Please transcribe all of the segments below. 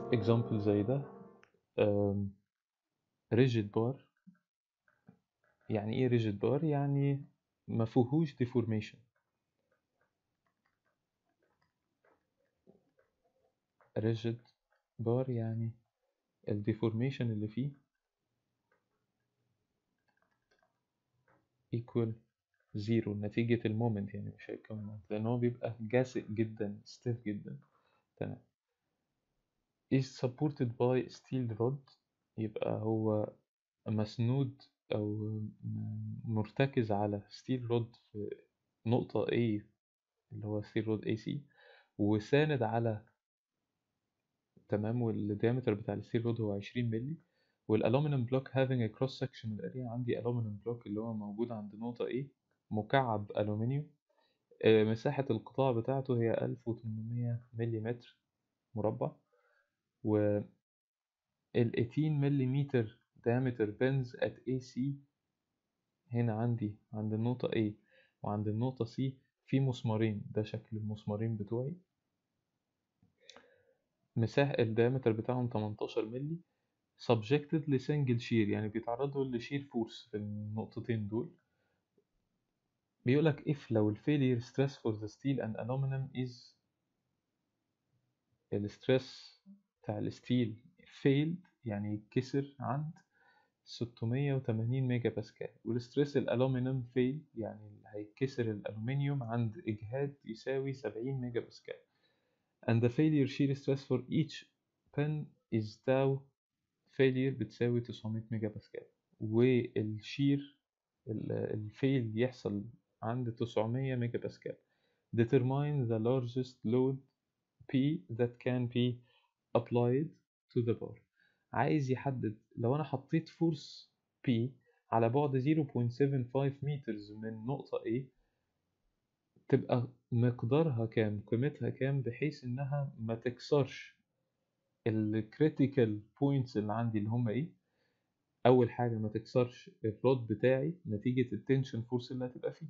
example زي ده um, rigid bar يعني ايه rigid bar يعني ما فيهوش deformation rigid bar يعني ال deformation اللي فيه equal zero نتيجة المومنت يعني مش هيكون مومنت لأن هو بيبقى جاسئ جدا stiff جدا تمام is supported by steel rod يبقى هو مسنود أو م- مرتكز على steel rod في نقطة A اللي هو steel rod AC وساند على تمام والديامتر بتاع الستيل رود هو 20 مللي والالومنيوم بلوك having a cross sectional area عندي الومنيوم بلوك اللي هو موجود عند نقطة A مكعب ألومنيوم آه، مساحة القطاع بتاعته هي 1800 ملم مربع و ال 18 ملم diameter bends at AC هنا عندي عند النقطة A وعند النقطة C في مسمارين ده شكل المسمارين بتوعي مساحة الديامتر بتاعهم 18 مللي subjected لسنجل شير يعني بيتعرضوا لشير فورس في النقطتين دول بيقولك if لو ال failure stress for the steel and aluminum is الستريس بتاع الستيل failed يعني يتكسر عند 680 ميجا باسكال والستريس الالومنيوم فيل يعني اللي هيتكسر الالومنيوم عند اجهاد يساوي 70 ميجا باسكال and the failure shear stress for each pin is tau failure بتساوي 900 ميجا باسكال والشير ال- الفيل يحصل عند 900 ميجا باسكال determine the largest load P that can be applied to the bar عايز يحدد لو أنا حطيت فورس P على بعد 0.75 مترز من نقطة A تبقى مقدارها كام قيمتها كام بحيث إنها ما تكسرش ال critical points اللي عندي اللي هم إيه أول حاجة ما تكسرش الرود بتاعي نتيجة التنشن فورس اللي هتبقى فيه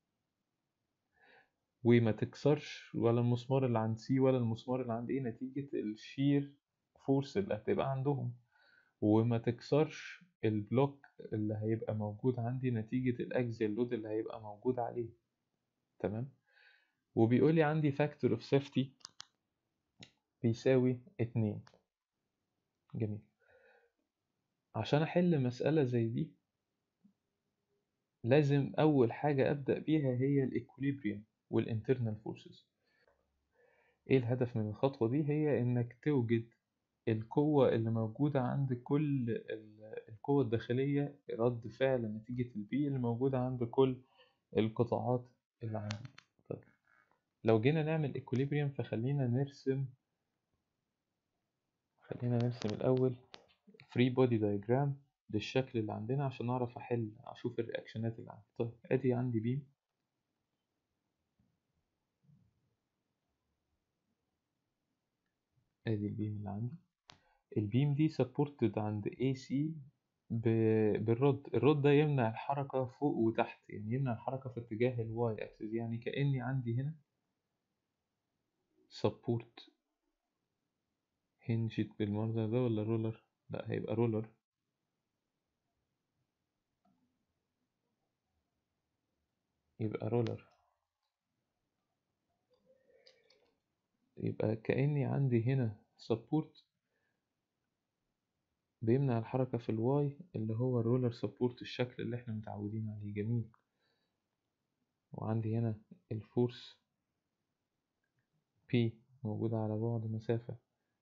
وما تكسرش ولا المسمار اللي عند سي ولا المسمار اللي عند ايه نتيجة الشير فورس اللي هتبقى عندهم وما تكسرش البلوك اللي هيبقى موجود عندي نتيجة الأكزيال لود اللي هيبقى موجود عليه تمام وبيقول لي عندي factor of safety بيساوي اتنين جميل عشان أحل مسألة زي دي لازم أول حاجة أبدأ بيها هي الإكوليبريم والإنترنال فورسز إيه الهدف من الخطوة دي هي إنك توجد القوة اللي موجودة عند كل ال- القوة الداخلية رد فعل نتيجة البي اللي موجودة عند كل القطاعات اللي عندي طيب لو جينا نعمل إكوليبريم فخلينا نرسم خلينا نرسم الأول فري بودي دايجرام بالشكل اللي عندنا عشان أعرف أحل أشوف الرياكشنات اللي عندي طيب أدي عندي بيم أدي البيم اللي عندي البيم دي سبورتد عند AC ب- بالرد الرد ده يمنع الحركة فوق وتحت يعني يمنع الحركة في اتجاه الواي اكسس يعني كأني عندي هنا سبورت هنجت بالمنظر ده ولا رولر لا هيبقى رولر يبقى رولر يبقى كأني عندي هنا سبورت بيمنع الحركة في الواي اللي هو الرولر سبورت الشكل اللي احنا متعودين عليه جميل وعندي هنا الفورس P موجودة على بعد مسافة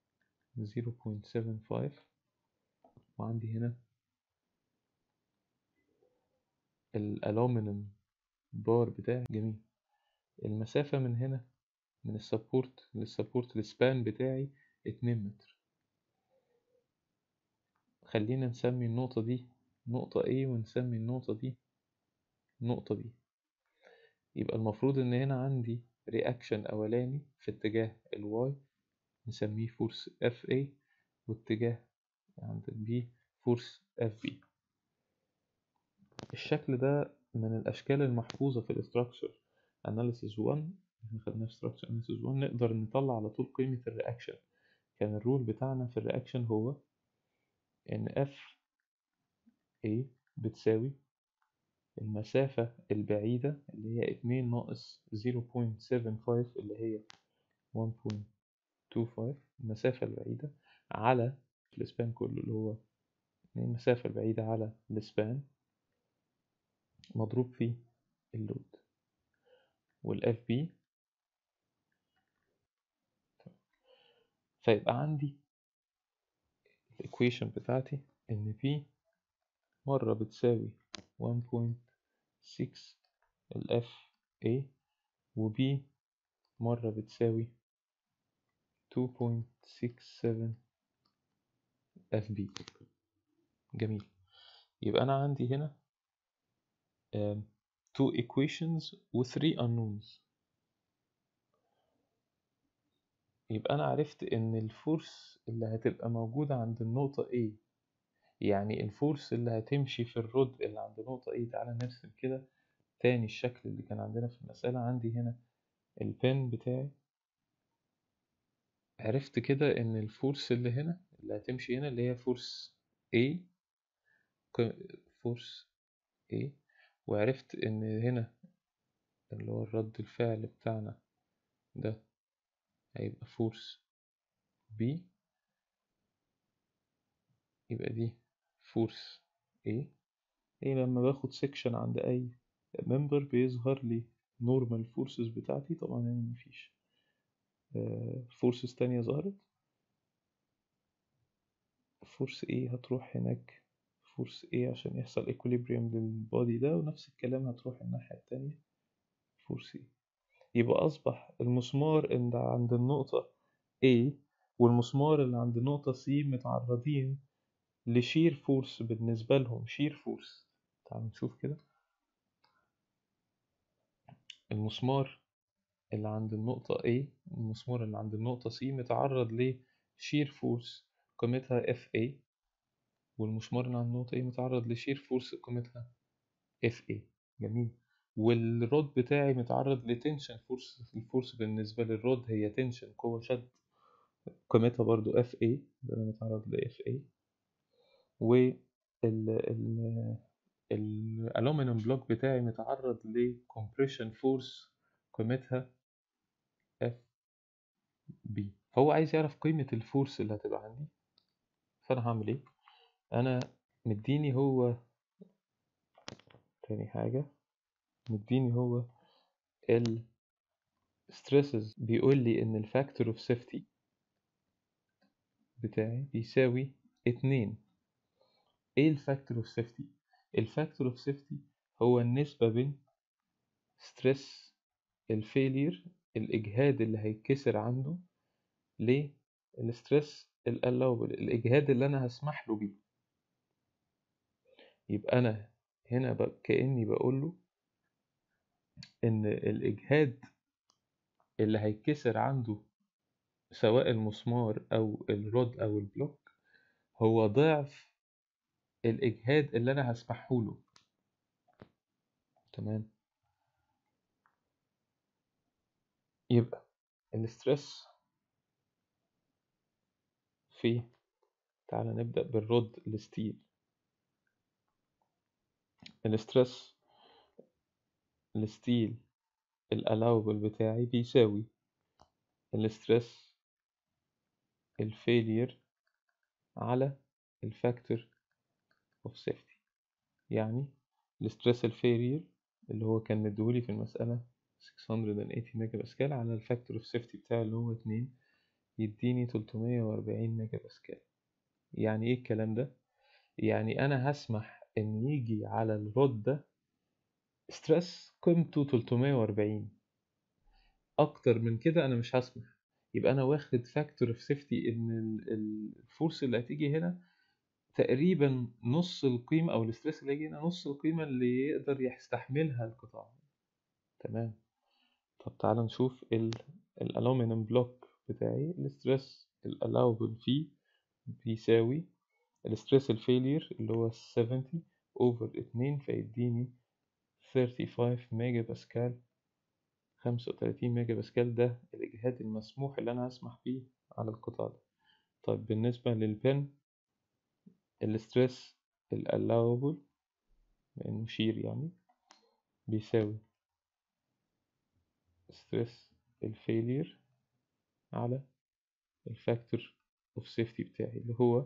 0.75 وعندي هنا الألومنيوم بار بتاعي جميل المسافة من هنا من السبورت للسبورت السبان بتاعي اتنين متر خلينا نسمي النقطة دي نقطة A ونسمي النقطة دي نقطة B يبقى المفروض إن هنا عندي رياكشن أولاني في اتجاه الواي نسميه فورس FA واتجاه عند البي فورس FB الشكل ده من الأشكال المحفوظة في الاستراكشر أناليسيس 1 احنا خدناه في structure analysis 1 نقدر نطلع على طول قيمة الرياكشن كان الرول بتاعنا في الرياكشن هو إن اف A بتساوي المسافة البعيدة اللي هي اتنين ناقص 0.75 اللي هي 1.25 المسافة البعيدة على السبان كله اللي هو المسافة البعيدة على السبان مضروب في اللود والاف بي فيبقى عندي الايكويشن بتاعتي ان بي مرة بتساوي 1.6 الاف A وبي مرة بتساوي 2.67 اف بي جميل يبقى أنا عندي هنا um, two equations و three unknowns يبقى أنا عرفت إن الفورس اللي هتبقى موجودة عند النقطة A يعني الفورس اللي هتمشي في الرد اللي عند نقطة A تعالى نرسم كده تاني الشكل اللي كان عندنا في المسألة عندي هنا البن بتاعي عرفت كده إن الفورس اللي هنا اللي هتمشي هنا اللي هي فورس A فورس A وعرفت إن هنا اللي هو الرد الفعل بتاعنا ده هيبقى فورس B يبقى دي فورس A إيه لما باخد سيكشن عند أي ممبر بيظهر لي نورمال فورسز بتاعتي طبعا هنا مفيش فورسز تانية ظهرت فورس A هتروح هناك فورس A عشان يحصل equilibrium للبادي ده ونفس الكلام هتروح الناحية التانية فورس A يبقى أصبح المسمار اللي عند النقطة A والمسمار اللي عند النقطة C متعرضين لشير فورس بالنسبة لهم شير فورس تعالوا نشوف كده المسمار اللي عند النقطة A المسمار اللي عند النقطة C متعرض لشير فورس قيمتها FA والمسمار اللي عند النقطة A متعرض لشير فورس قيمتها FA جميل والرود بتاعي متعرض لتنشن فورس الفورس بالنسبة للرود هي تنشن قوة شد قيمتها برضو FA ده أنا متعرض ل FA وال ال الالومنيوم بلوك بتاعي متعرض لكمبريشن فورس قيمتها اف بي فهو عايز يعرف قيمة الفورس اللي هتبقى عندي فأنا هعمل إيه؟ أنا مديني هو تاني حاجة مديني هو ال stresses بيقول لي إن الفاكتور اوف سيفتي بتاعي بيساوي اتنين ايه الفاكتور اوف سيفتي الفاكتور اوف سيفتي هو النسبة بين ستريس الفيلير الإجهاد اللي هيتكسر عنده للستريس الألاوبل الإجهاد اللي أنا هسمح له بيه يبقى أنا هنا بقى كأني بقول له إن الإجهاد اللي هيتكسر عنده سواء المسمار أو الرود أو البلوك هو ضعف الإجهاد اللي أنا هسمحه له تمام يبقى الاسترس في تعالى نبدأ بالرد الستيل الاسترس الستيل الالاوبل بتاعي بيساوي الاسترس الفيلير على الفاكتور اوف سيفتي يعني الاسترس الفيلير اللي هو كان مديهولي في المسألة 680 ميجا باسكال على الفاكتور اوف سيفتي بتاعي اللي هو 2 يديني 340 ميجا باسكال يعني ايه الكلام ده يعني انا هسمح ان يجي على الرود ده ستريس قيمته 340 اكتر من كده انا مش هسمح يبقى انا واخد فاكتور اوف سيفتي ان الفورس اللي هتيجي هنا تقريبا نص القيمة او الاسترس اللي هيجي هنا نص القيمة اللي يقدر يستحملها القطاع تمام طب تعالى نشوف الالومنيوم بلوك بتاعي الاسترس الالاوبل فيه بيساوي الاسترس الفيلير اللي هو 70 اوفر 2 فيديني 35 ميجا باسكال 35 ميجا باسكال ده الإجهاد المسموح اللي أنا هسمح بيه على القطاع ده طيب بالنسبة للبن الستريس الallowable لأنه شير يعني بيساوي ستريس الفيلير على الفاكتور اوف سيفتي بتاعي اللي هو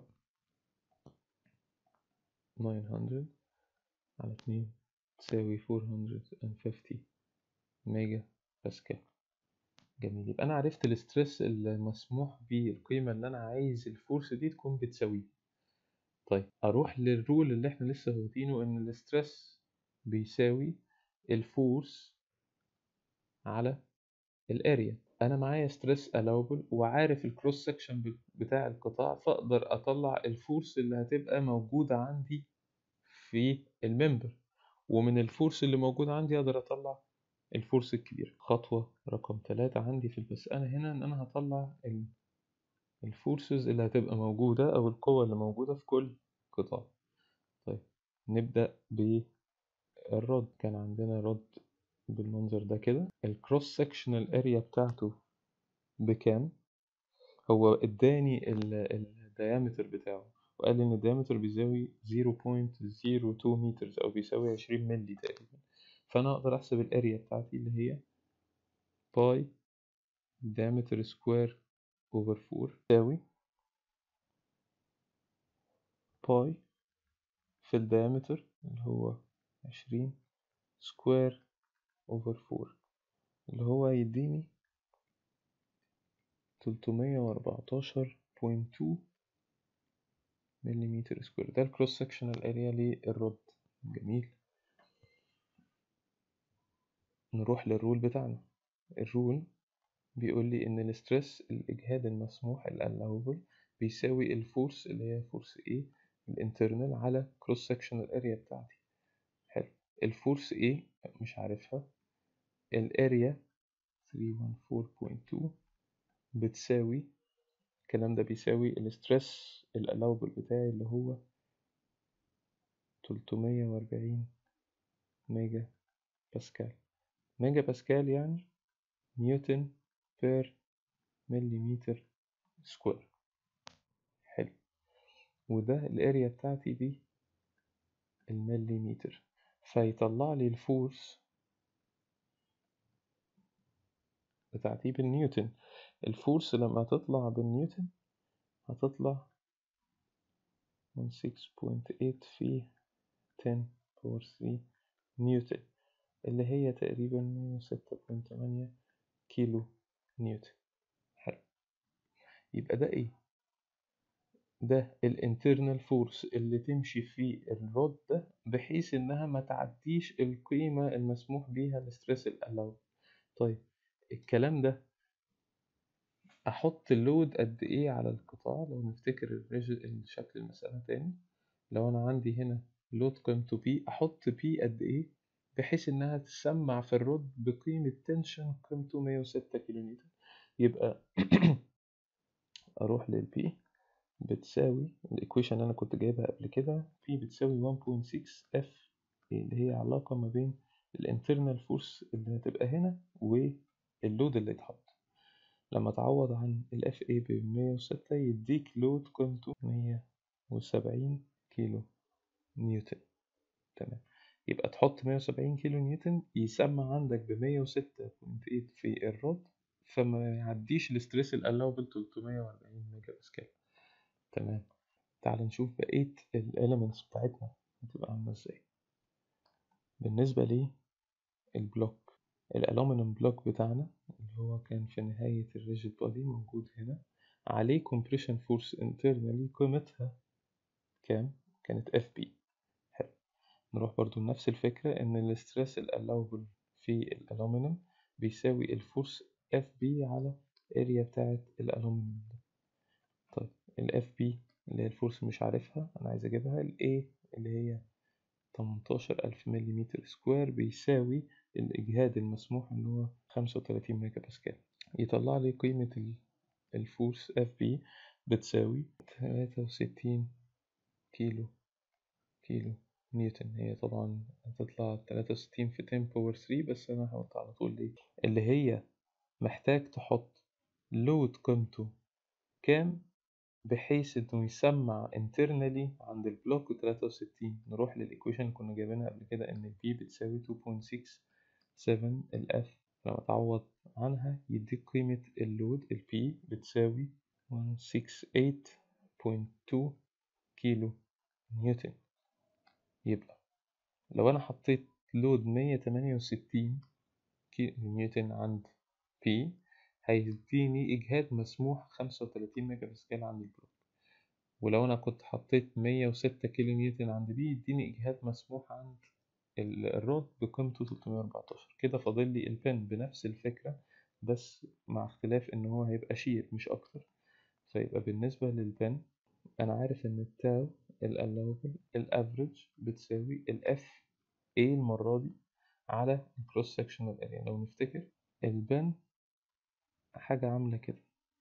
900 على 2 تساوي 450 ميجا باسكال جميل يبقى أنا عرفت الستريس المسموح بيه القيمة اللي أنا عايز الفورس دي تكون بتساويه طيب أروح للرول اللي إحنا لسه واخدينه إن الستريس بيساوي الفورس على الاريا أنا معايا ستريس allowable وعارف الكروس سكشن بتاع القطاع فأقدر أطلع الفورس اللي هتبقى موجودة عندي في الممبر ومن الفورس اللي موجود عندي أقدر أطلع الفورس الكبير خطوة رقم ثلاثة عندي في المسألة هنا إن أنا هطلع الفورسز اللي هتبقى موجودة أو القوة اللي موجودة في كل قطاع طيب نبدأ بالرد كان عندنا رد بالمنظر ده كده الكروس سكشنال اريا بتاعته بكام هو اداني الديامتر بتاعه وقال لي ان الديامتر بيساوي 0.02 متر او بيساوي 20 مللي تقريبا فانا اقدر احسب الاريا بتاعتي اللي هي باي diameter سكوير over 4 تساوي باي في الديامتر اللي هو 20 سكوير over 4 اللي هو يديني 314.2 مليمتر سكوير ده الكروس سكشنال اريا للرد جميل نروح للرول بتاعنا الرول بيقول لي ان الستريس الاجهاد المسموح الالوبل بيساوي الفورس اللي هي فورس A الانترنال على كروس سكشنال اريا بتاعتي حلو الفورس A مش عارفها الاريا 314.2 بتساوي الكلام ده بيساوي الستريس الالوبل بتاعي اللي هو 340 ميجا باسكال ميجا باسكال يعني نيوتن بير مليمتر سكوير حلو وده الاريا بتاعتي دي المليمتر فيطلع لي الفورس بتاعتي بالنيوتن الفورس لما هتطلع بالنيوتن هتطلع من 6.8 في 10 باور 3 نيوتن اللي هي تقريبا 6.8 كيلو نيوتن حلو يبقى ده ايه ده الانترنال فورس اللي تمشي في الرود ده بحيث انها ما تعديش القيمة المسموح بيها الستريس الالاو طيب الكلام ده احط اللود قد ايه على القطاع لو نفتكر الشكل المسألة تاني لو انا عندي هنا لود قيمته بي احط بي قد ايه بحيث انها تسمع في الرد بقيمة تنشن قيمته 106 كيلو نيوتن يبقى اروح للبي بتساوي الايكويشن اللي انا كنت جايبها قبل كده بي بتساوي 1.6 اف اللي هي علاقة ما بين الانترنال فورس اللي هتبقى هنا واللود اللي اتحط لما تعوض عن الاف اي ب 106 يديك لود قيمته 170 كيلو نيوتن تمام يبقى تحط 170 كيلو نيوتن يسمع عندك ب 106.8 في الرد فما يعديش الاستريس الالاوبل 340 ميجا باسكال تمام تعال نشوف بقية الاليمنتس بتاعتنا هتبقى عاملة ازاي بالنسبة لي البلوك الالومنيوم بلوك بتاعنا اللي هو كان في نهاية الريجيد بودي موجود هنا عليه compression force internally قيمتها كام؟ كانت اف بي حلو نروح برضو لنفس الفكرة ان الاسترس الالاوبل في الالومنيوم بيساوي الفورس اف بي على اريا بتاعت الالومنيوم ده طيب الاف بي اللي هي الفورس مش عارفها انا عايز اجيبها الاي اللي هي 18000 ملم سكوير بيساوي الإجهاد المسموح اللي هو 35 ميجا باسكال يطلع لي قيمة الفورس اف بي بتساوي 63 كيلو كيلو نيوتن هي طبعا هتطلع 63 في 10 باور 3 بس أنا هحط على طول ليه اللي هي محتاج تحط لود قيمته كام بحيث إنه يسمع internally عند البلوك 63 نروح للإيكويشن اللي كنا جايبينها قبل كده إن ال P بتساوي 2.67 ال F لما تعوض عنها يديك قيمة اللود ال P بتساوي 168.2 كيلو نيوتن يبقى لو أنا حطيت لود 168 كيلو نيوتن عند P هيديني إجهاد مسموح 35 ميجا باسكال عند البلوك ولو أنا كنت حطيت 106 كيلو نيوتن عند بي يديني إجهاد مسموح عند الرود بقيمته 314 كده فاضل لي البن بنفس الفكرة بس مع اختلاف إن هو هيبقى شير مش أكتر فيبقى بالنسبة للبن أنا عارف إن التاو الألاوبل الأفريج بتساوي الإف A المرة دي على الكروس سكشنال اريا لو نفتكر البن حاجة عاملة كده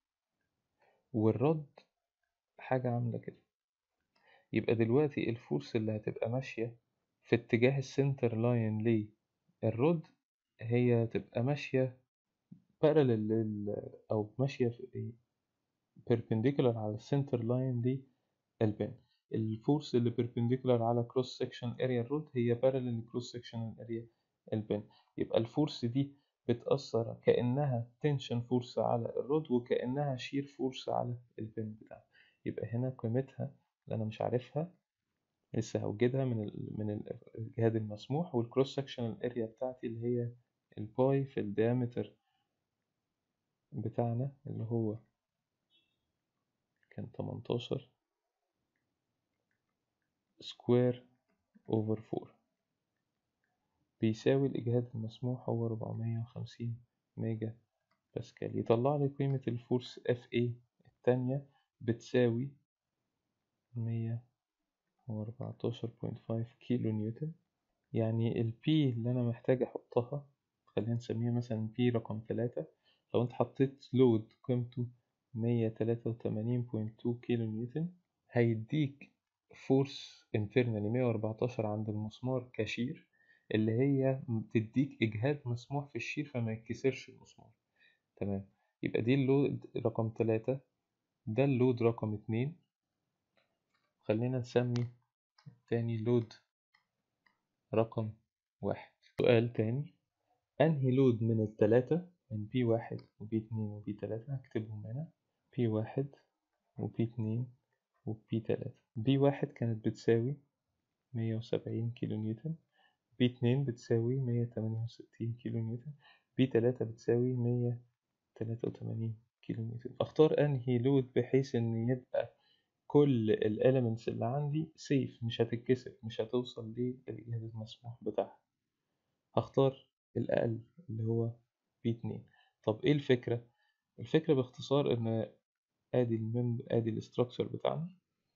والرد حاجة عاملة كده يبقى دلوقتي الفورس اللي هتبقى ماشية في اتجاه السنتر لاين ليه الرد هي تبقى ماشية parallel لل أو ماشية في perpendicular على السنتر لاين دي البن الفورس اللي perpendicular على cross section area الرود هي parallel cross section area البن يبقى الفورس دي بتأثر كأنها تنشن فورس على الرود وكأنها شير فورس على البن بتاعها يبقى هنا قيمتها اللي أنا مش عارفها لسه هوجدها من ال من ال- الجهاد المسموح والكروس سكشنال اريا بتاعتي اللي هي الباي في الديامتر بتاعنا اللي هو كان 18 سكوير اوفر 4 بيساوي الإجهاد المسموح هو 450 ميجا باسكال يطلع لي قيمة الفورس اف اي التانية بتساوي 114.5 كيلو نيوتن يعني ال P اللي أنا محتاج أحطها خلينا نسميها مثلا P رقم تلاتة لو أنت حطيت لود قيمته 183.2 كيلو نيوتن هيديك فورس انترنالي 114 عند المسمار كشير اللي هي بتديك إجهاد مسموح في الشير فما يتكسرش المسمار تمام يبقى دي اللود رقم تلاتة ده اللود رقم اتنين خلينا نسمي تاني لود رقم واحد سؤال تاني أنهي لود من التلاتة من بي واحد وبي اتنين وبي تلاتة هكتبهم هنا بي واحد وبي اتنين وبي تلاتة بي واحد كانت بتساوي مية وسبعين كيلو نيوتن بي اتنين بتساوي مية تمانية وستين كيلو نيوتن بي تلاتة بتساوي مية تلاتة وتمانين كيلو نيوتن أختار أنهي لود بحيث إن يبقى كل الاليمنتس اللي عندي سيف مش هتتكسر مش هتوصل للإجهاد المسموح بتاعها هختار الأقل اللي هو بي اتنين طب إيه الفكرة؟ الفكرة باختصار إن آدي الممب آدي الاستراكشر بتاعنا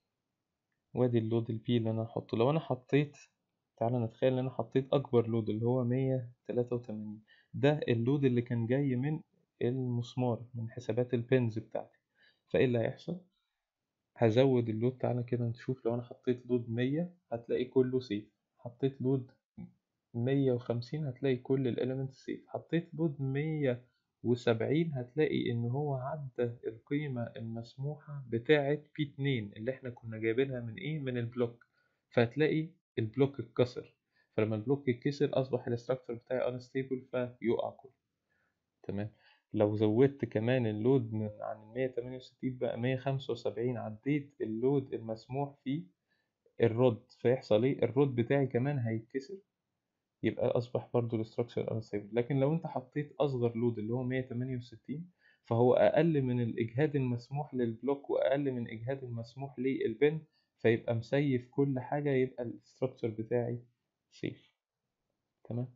وادي اللود البي اللي أنا هحطه لو أنا حطيت تعالى نتخيل إن أنا حطيت أكبر لود اللي هو مية تلاتة وتمانين ده اللود اللي كان جاي من المسمار من حسابات البنز بتاعتي فإيه اللي هيحصل؟ هزود اللود تعالى كده نشوف لو أنا حطيت لود مية هتلاقي كله سيف حطيت لود مية وخمسين هتلاقي كل الإليمنت سيف حطيت لود مية وسبعين هتلاقي إن هو عدى القيمة المسموحة بتاعة بي اتنين اللي احنا كنا جايبينها من إيه من البلوك فهتلاقي البلوك اتكسر فلما البلوك يتكسر أصبح الاستراكشر بتاعي unstable فيقع كله تمام لو زودت كمان اللود من عن 168 بقى 175 عديت اللود المسموح فيه الرد فيحصل ايه الرد بتاعي كمان هيتكسر يبقى اصبح برضو الاستراكشر unstable لكن لو انت حطيت اصغر لود اللي هو 168 فهو اقل من الاجهاد المسموح للبلوك واقل من الاجهاد المسموح للبن فيبقى مسيف كل حاجة يبقى الاستراكشر بتاعي سيف تمام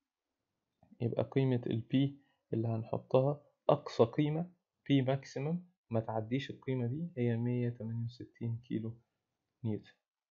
يبقى قيمة ال P اللي هنحطها أقصى قيمة P maximum ما تعديش القيمة دي هي 168 كيلو نيوتن